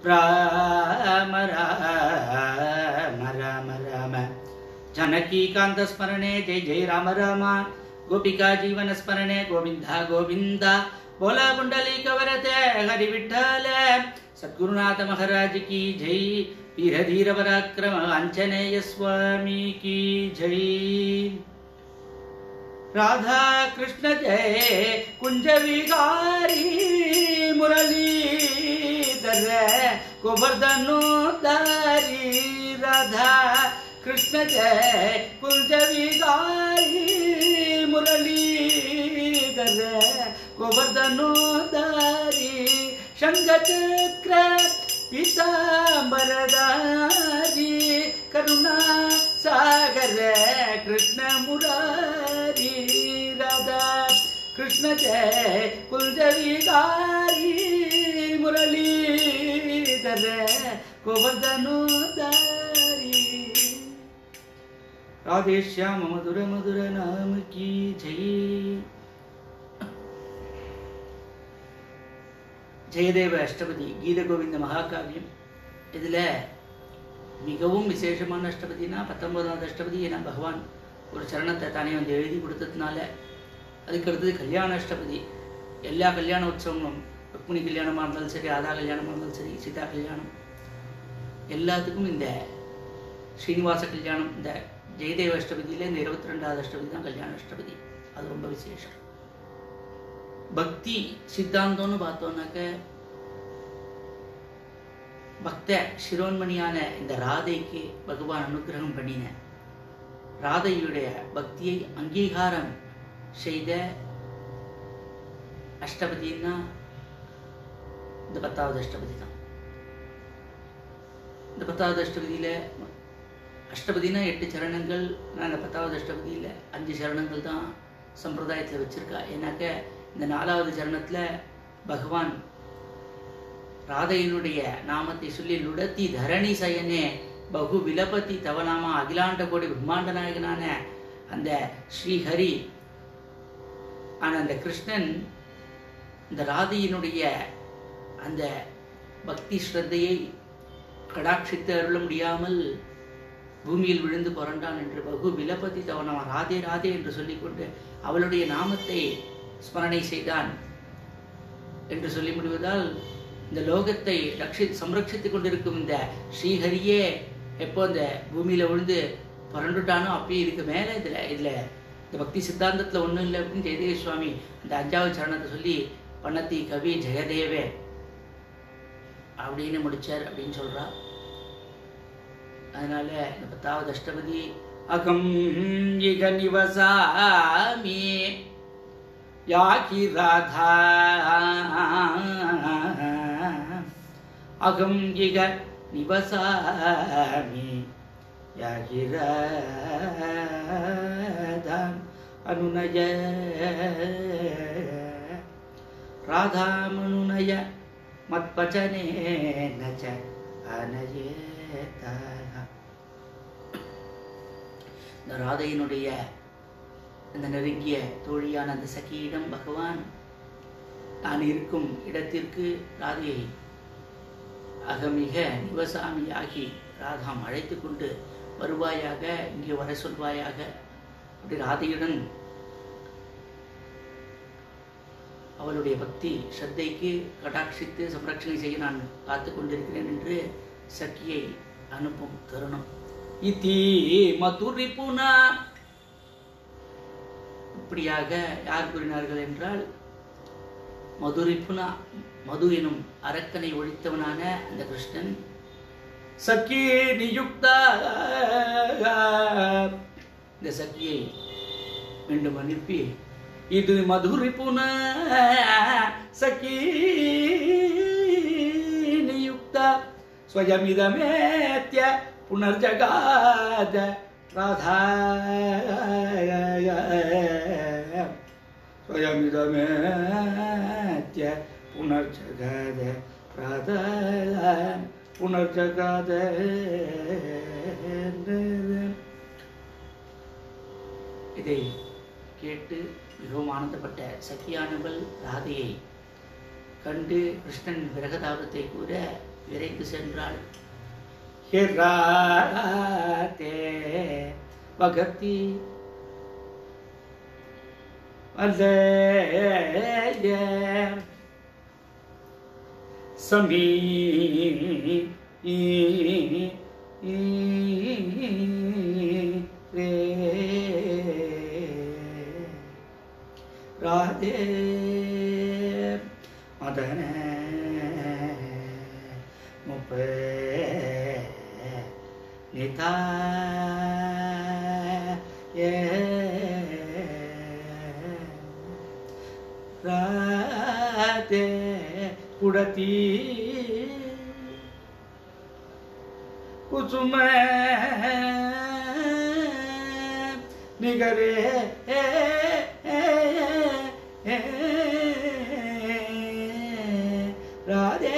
ராம ராம ராம ராம जानकीकान्तस्मरणे जय जय राम राम गोपिका जीवन स्मरणे गोविन्द गोविन्द बोला पुण्डलीक वरते हरि विठ्ठल सद्गुरुनाथ महाराज की जय वीर धीर पराक्रम आंजनेय स्वामी की जय राधा कृष्ण जय कुंज विहारी मुरलीधर गोवर्धनोदारी राधा कृष्ण जय कुंज विहारी मुरलीधर गोवर्धनोदारी शंख चक्र पीतांबरदारी करुणा सागर कृष्ण मुरारी राधा कृष्ण जय कुंज विहारी मुरलीधर गोवर्धनोदारी राधे श्याम मधुर मधुर नाम की जय ஜெயதேவ அஷ்டபதி கீத கோவிந்த மகாகாவியம் இதில் மிகவும் விசேஷமான அஷ்டபதினா பத்தொன்பதாவது அஷ்டபதி ஏன்னா பகவான் ஒரு சரணத்தை தானே வந்து எழுதி கொடுத்ததுனால அதுக்கு அடுத்தது கல்யாண அஷ்டபதி எல்லா கல்யாண உற்சவங்களும் ருக்மிணி கல்யாணமாக இருந்தாலும் சரி ராதா கல்யாணமாக இருந்தாலும் சரி சீதா கல்யாணம் எல்லாத்துக்கும் இந்த ஸ்ரீனிவாச கல்யாணம் இந்த ஜெயதேவ அஷ்டபதியில் இந்த இருபத்தி ரெண்டாவது அஷ்டபதி தான் கல்யாண அஷ்டபதி அது ரொம்ப விசேஷம் பக்தி சித்தாந்தம்னு பார்த்தோம்னாக்க பக்த சிரோன்மணியான இந்த ராதைக்கு பகவான் அனுகிரகம் பண்ணின ராதையுடைய பக்தியை அங்கீகாரம் செய்த அஷ்டபதினா இந்த பத்தாவது அஷ்டபதி தான் இந்த பத்தாவது அஷ்டபதியில அஷ்டபதினா எட்டு சரணங்கள் நான் இந்த பத்தாவது அஷ்டபதியில் அஞ்சு சரணங்கள் தான் சம்பிரதாயத்தில் வச்சிருக்கா ஏன்னாக்க இந்த நாலாவது சரணத்தில் பகவான் ராதையினுடைய நாமத்தை சொல்லி லுடத்தி தரணி சயனே பகு விலபதி தவநாமா அகிலாண்ட கோடி பிரம்மாண்ட நாயகனான அந்த ஸ்ரீஹரி ஆன அந்த கிருஷ்ணன் இந்த ராதையினுடைய அந்த பக்தி ஸ்ரத்தையை கடாட்சித்து அருள முடியாமல் பூமியில் விழுந்து புரண்டான் என்று பகு விலபதி தவனவன் ராதே ராதே என்று சொல்லிக்கொண்டு அவளுடைய நாமத்தை ஸ்மரணை செய்தான் என்று சொல்லி முடிவதால் இந்த லோகத்தை ரட்சி சம்ரட்சித்துக் கொண்டிருக்கும் இந்த ஸ்ரீஹரியே எப்போ இந்த பூமியில விழுந்து புரண்டுட்டானோ அப்பயே இதுக்கு மேல இதுல இதுல இந்த பக்தி சித்தாந்தத்துல ஒண்ணும் இல்லை அப்படின்னு ஜெயதேவ சுவாமி அந்த அஞ்சாவது சரணத்தை சொல்லி பண்ணத்தி கவி ஜெயதேவே அப்படின்னு முடிச்சார் அப்படின்னு சொல்றா அதனால இந்த பத்தாவது அஷ்டபதி அகம் இக நிவசாமி யாகி ராதா அகம் இக நிவசாமி யாகி ராதா அனுநய ராதாமனுநய மத்பச்சனேன ச அனயேதா இந்த ராதையினுடைய அந்த நெருங்கிய தோழியான அந்த சகியிடம் பகவான் நான் இருக்கும் இடத்திற்கு ராதையை அகமிக நிவசாமியாகி ராதாம் அழைத்து கொண்டு வருவாயாக இங்கே வர சொல்வாயாக அப்படி ராதையுடன் அவளுடைய பக்தி ஸ்ரத்தைக்கு கடாட்சித்து சம்ரட்சணை செய்ய நான் காத்து கொண்டிருக்கிறேன் என்று சக்கியை அனுப்பும் தருணம் இதி மதுரிப்புனா இப்படியாக யார் கூறினார்கள் என்றால் மதுரிப்புனா மது எனும் அரக்கனை ஒழித்தவனான அந்த கிருஷ்ணன் சக்கி நியுக்தா இந்த சக்கியை மீண்டும் அனுப்பி இது மதுரிப்புன சக்கி நியுக்தா ஸ்வயமிதமேத்ய पुनर्जगाद राधा स्वयमिदमेत्य पुनर्जगाद राधा पुनर्जगाद இதை கேட்டு மிகவும் ஆனந்தப்பட்ட சக்கியானவள் ராதையை கண்டு கிருஷ்ணன் விரகதாபத்தை கூற விரைந்து சென்றாள் ஹெராதே பகத்தி அல்ல சமீ ரே ராதே மதன முப்ப நிதா ஏ ராதே குடத்தி ಕುಸುಮ ನಿಗರೇ ರಾಧೆ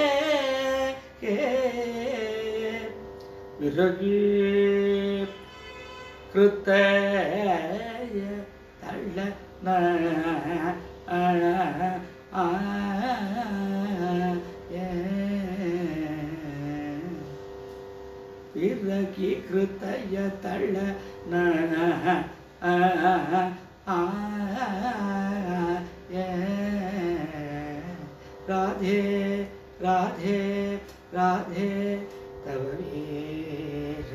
ವಿರಗಿ ಕೃತ ತಳ್ಳ ವಿರಗಿ ಕೃತಯ ತಳ್ಳ ರಾಧೆ ರಾಧೆ ರಾಧೆ ತವರೀರ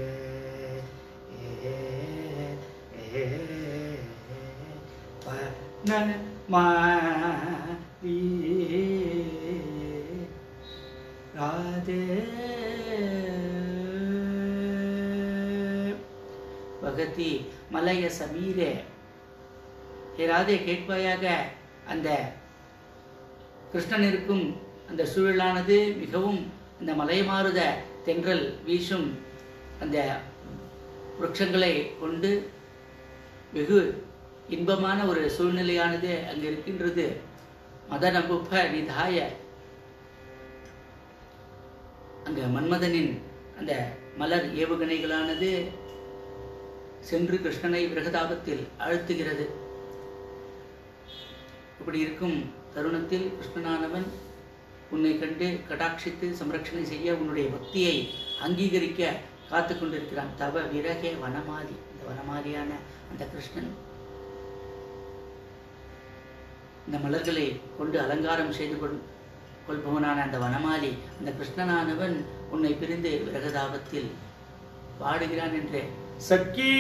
ಪನ ಮಾರಿ ராதே பகதி மலைய சமீரே ஹே ராதே கேட்பாயாக அந்த கிருஷ்ணன் இருக்கும் அந்த சூழலானது மிகவும் அந்த மலைமாறுத தென்றல் வீசும் அந்த விருட்சங்களை கொண்டு வெகு இன்பமான ஒரு சூழ்நிலையானது அங்கு இருக்கின்றது மதனபுப்ப நிதாய அங்க மன்மதனின் அந்த மலர் ஏவுகணைகளானது சென்று கிருஷ்ணனை விரகதாபத்தில் அழுத்துகிறது இப்படி இருக்கும் தருணத்தில் கிருஷ்ணனானவன் உன்னை கண்டு கடாட்சித்து சம்ரட்சணை செய்ய உன்னுடைய பக்தியை அங்கீகரிக்க காத்து கொண்டிருக்கிறான் தவ விரகே வனமாதி இந்த வனமாதியான அந்த கிருஷ்ணன் இந்த மலர்களை கொண்டு அலங்காரம் செய்து கொள் கொள்பவனான அந்த வனமாலி அந்த கிருஷ்ணனானவன் உன்னை பிரிந்து விரகதாபத்தில் பாடுகிறான் என்று சக்கி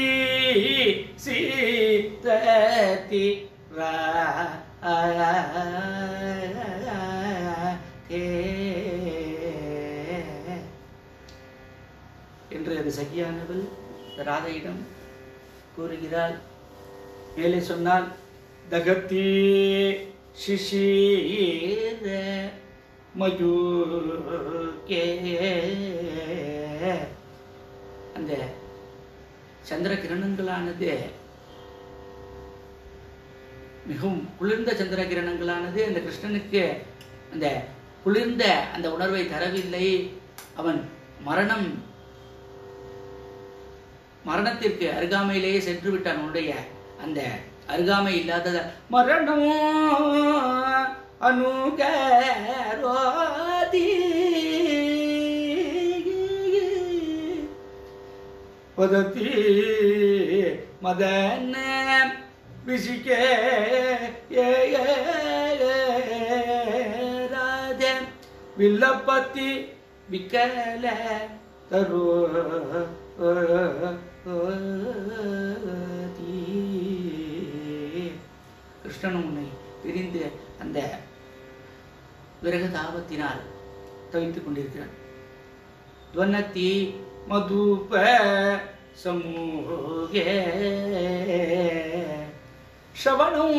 சீததி என்று அது சகியானவள் ராதையிடம் கூறுகிறாள் மேலே சொன்னால் தகத்தி சிஷீர மயூகே அந்த சந்திர கிரணங்களானது மிகவும் குளிர்ந்த சந்திர கிரணங்களானது அந்த கிருஷ்ணனுக்கு அந்த குளிர்ந்த அந்த உணர்வை தரவில்லை அவன் மரணம் மரணத்திற்கு அருகாமையிலேயே சென்று விட்டான் உன்னுடைய அந்த அருகாமை இல்லாதத மரணம் அனுகரோதி பதத்தி மதன ரிஷிகே ராஜ வில்லப்பத்தி விக்கல தரு கிருஷ்ணன் உன்னை பிரிந்து அந்த விரக தாபத்தினால் தவித்துக் கொண்டிருக்கிறான் துவனத்தி மதுப சமூகே ஷவணம்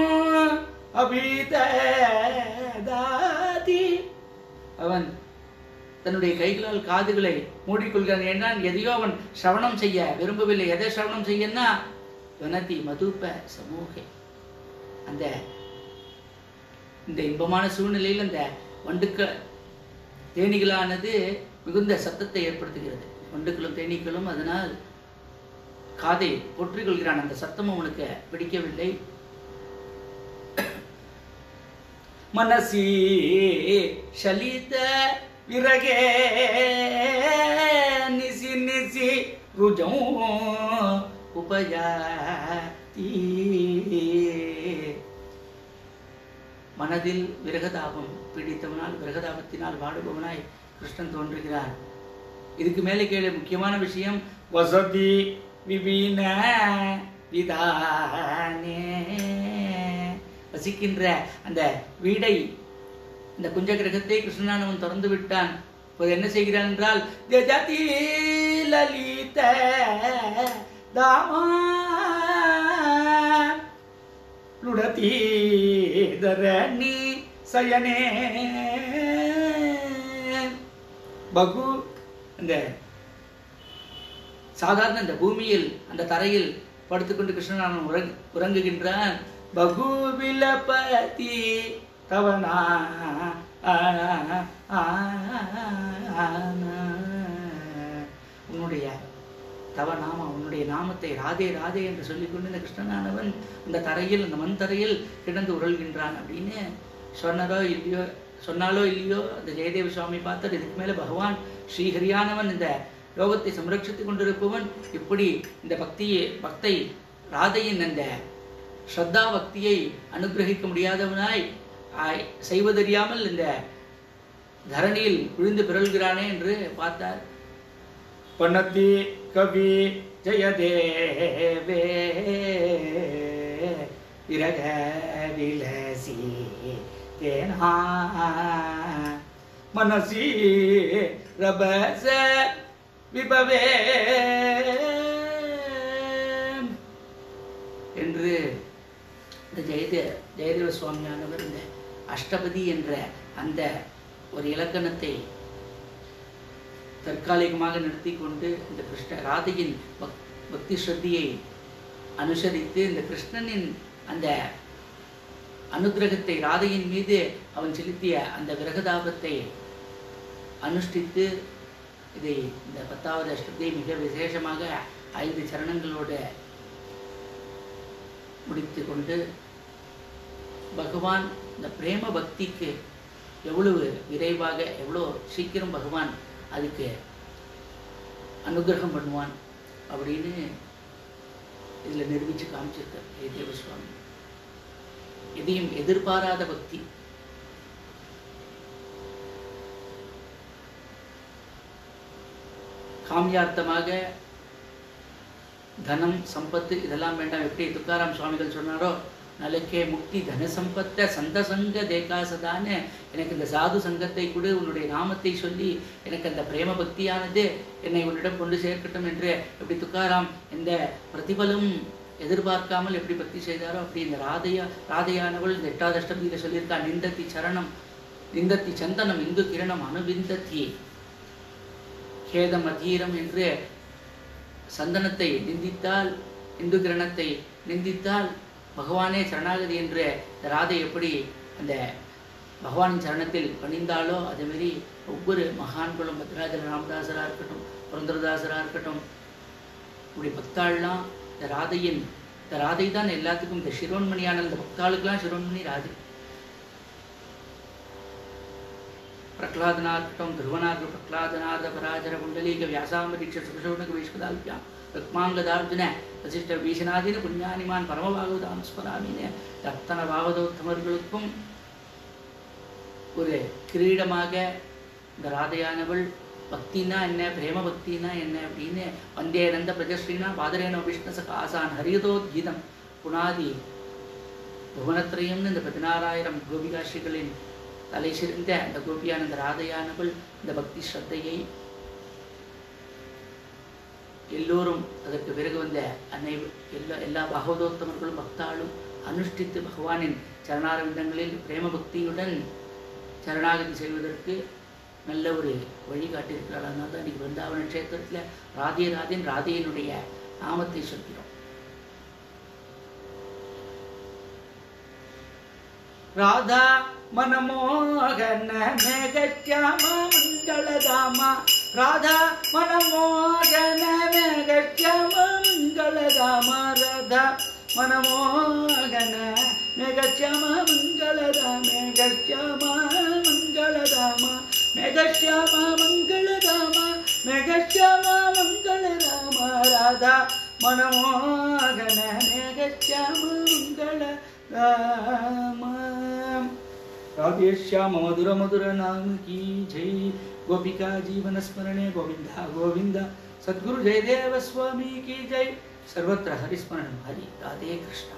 அபிதாதி அவன் தன்னுடைய கைகளால் காதுகளை மூடிக்கொள்கிறான் ஏன்னால் எதையோ அவன் சிரவணம் செய்ய விரும்பவில்லை எதை சிரவணம் செய்யன்னா வனதி மதுப்ப சமூகே அந்த இந்த இன்பமான சூழ்நிலையில் அந்த வண்டுக்க தேனீகளானது மிகுந்த சத்தத்தை ஏற்படுத்துகிறது வண்டுக்களும் தேனீக்களும் அதனால் காதை ஒற்றிக் கொள்கிறான் அந்த சத்தம் அவனுக்கு பிடிக்கவில்லை மனசி ஷலித ವಿರಗೆ ನಿಸಿ ನಿಸಿ ರುಜೌ உபயாதி மனதில் விரகதாபம் பிடித்தவனால் விரகதாபத்தினால் வாடுபவனாய் கிருஷ்ணன் தோன்றுகிறார் இதுக்கு மேலே கேளு முக்கியமான விஷயம் வசதி விபீன விதானே வசிக்கின்ற அந்த வீடை இந்த குஞ்ச கிரகத்தை கிருஷ்ணனானவன் திறந்து விட்டான் இப்போது என்ன செய்கிறான் என்றால் ஜஜதி லலித தாமா லுடதி தரணி சயனே பகு இந்த சாதாரண இந்த பூமியில் அந்த தரையில் படுத்துக்கொண்டு கிருஷ்ணனானவன் உறங் உறங்குகின்றான் பகு விலபதி தவனா உன்னுடைய தவ நாம உன்னுடைய நாமத்தை ராதே ராதே என்று சொல்லிக்கொண்டு இந்த கிருஷ்ணனானவன் அந்த தரையில் அந்த மண் தரையில் கிடந்து உருள்கின்றான் அப்படின்னு சொன்னதோ இல்லையோ சொன்னாலோ இல்லையோ அந்த ஜெயதேவ சுவாமி பார்த்தார் இதுக்கு மேல பகவான் ஸ்ரீஹரியானவன் இந்த லோகத்தை சம்ரட்சித்துக் கொண்டிருப்பவன் இப்படி இந்த பக்தியை பக்தை ராதையின் அந்த ஸ்ரத்தா பக்தியை அனுகிரகிக்க முடியாதவனாய் ஆய், செய்வதறியாமல் இந்த தரணியில் விழுந்து பிறழ்கிறானே என்று பார்த்தார் பணத்தி கவி ஜெயதேவே விரக விலசி தேனா மனசி ரபச விபவே என்று இந்த ஜெயதே ஜெயதேவ சுவாமியானவர் இந்த அஷ்டபதி என்ற அந்த ஒரு இலக்கணத்தை தற்காலிகமாக நிறுத்தி கொண்டு இந்த கிருஷ்ண ராதையின் பக் பக்தி ஸ்ரத்தியை அனுசரித்து இந்த கிருஷ்ணனின் அந்த அனுக்கிரகத்தை ராதையின் மீது அவன் செலுத்திய அந்த விரகதாபத்தை அனுஷ்டித்து இதை இந்த பத்தாவது அஷ்டத்தை மிக விசேஷமாக ஐந்து சரணங்களோடு முடித்து கொண்டு பகவான் இந்த பிரேம பக்திக்கு எவ்வளவு விரைவாக எவ்வளோ சீக்கிரம் பகவான் அதுக்கு அனுகிரகம் பண்ணுவான் அப்படின்னு இதில் நிரூபிச்சு காமிச்சிருக்கார் ஜெயதேவ சுவாமி எதையும் எதிர்பாராத பக்தி காமியார்த்தமாக தனம் சம்பத்து இதெல்லாம் வேண்டாம் எப்படி துக்காராம் சுவாமிகள் சொன்னாரோ நலக்கே முக்தி தன சம்பத்த சந்த சங்க தேகாசதான்னு எனக்கு இந்த சாது சங்கத்தை கொடு உன்னுடைய நாமத்தை சொல்லி எனக்கு அந்த பிரேம பக்தியானது என்னை உன்னிடம் கொண்டு சேர்க்கட்டும் என்று எப்படி துக்காராம் எந்த பிரதிபலம் எதிர்பார்க்காமல் எப்படி பக்தி செய்தாரோ அப்படி இந்த ராதையா ராதையானவள் இந்த எட்டாவது அஷ்டமியில் சொல்லியிருக்கா நிந்தத்தி சரணம் நிந்தத்தி சந்தனம் இந்து கிரணம் அனுபிந்தத்தி கேதம் அதீரம் என்று சந்தனத்தை நிந்தித்தால் இந்து கிரணத்தை நிந்தித்தால் பகவானே சரணாகதி என்று இந்த ராதை எப்படி அந்த பகவானின் சரணத்தில் பணிந்தாலோ அதேமாரி ஒவ்வொரு மகான்களும் பத்ராஜர் ராமதாசராக இருக்கட்டும் புரந்தரதாசராக இருக்கட்டும் இப்படி பக்தாள்லாம் இந்த ராதையின் இந்த ராதை தான் எல்லாத்துக்கும் இந்த சிரோன்மணியான இந்த பக்தாளுக்கெல்லாம் சிரோன்மணி ராதை பிரகலாதனார்த்தம் துருவனார்க பிரகலாதநாத பராஜர குண்டலீக வியாசாமரீட்ச சுகசோனக விஸ்வதால்பியாம் ருக்மாங்கதார்ஜுன வசிஷ்ட வீசனாதீன புண்ணியானிமான் பரமபாகவதாம் ஸ்மராமின்னு அத்தனை பாகவதோத்தமர்களுக்கும் ஒரு கிரீடமாக இந்த ராதையானவள் பக்தினா என்ன பிரேம பக்தினா என்ன அப்படின்னு வந்தே நந்த பிரஜஸ்ரீனா பாதரேன விஷ்ணு சகாசான் ஹரியதோத்கீதம் புனாதி புவனத்திரையம்னு இந்த பதினாறாயிரம் கோபிகாஸ்ரீகளின் தலை சிறந்த அந்த கோபியான இந்த ராதையானவள் இந்த பக்தி ஸ்ரத்தையை எல்லோரும் அதற்கு பிறகு வந்த அன்னை எல்லா எல்லா பகவதோத்தமர்களும் பக்தாளும் அனுஷ்டித்து பகவானின் சரணாரவிந்தங்களில் பிரேம பக்தியுடன் சரணாகதி செய்வதற்கு நல்ல ஒரு வழி காட்டியிருக்கிறார் அதனால தான் இன்னைக்கு பிருந்தாவன கஷேத்திரத்தில் ராதே ராதேன் ராதையினுடைய நாமத்தை சொல்கிறோம் ராதா மனமோகன மேகச்சாம மங்களதாம ராதா மனமோகன மேகச்சாம மங்களதாம ராதா மனமோகன மேகச்சாம மங்களதாம மேகச்சாம மங்களதாம ಮೇಘಶ್ಯಾಮ ಮಂಗಳ ರಾಮ ಮೇಘಶ್ಯಾಮ ಮಂಗಳ ರಾಮ ರಾಧಾ ಮನಮೋಹನ ಮೇಘಶ್ಯಾಮ ಮಂಗಳ ರಾಮ राधे श्याम मधुर मधुर नाम की जय गोपिका जीवन स्मरणे गोविंदा गोविंदा सद्गुरु जयदेव स्वामी की जय सर्वत्र हरिस्मरण हरि राधे कृष्ण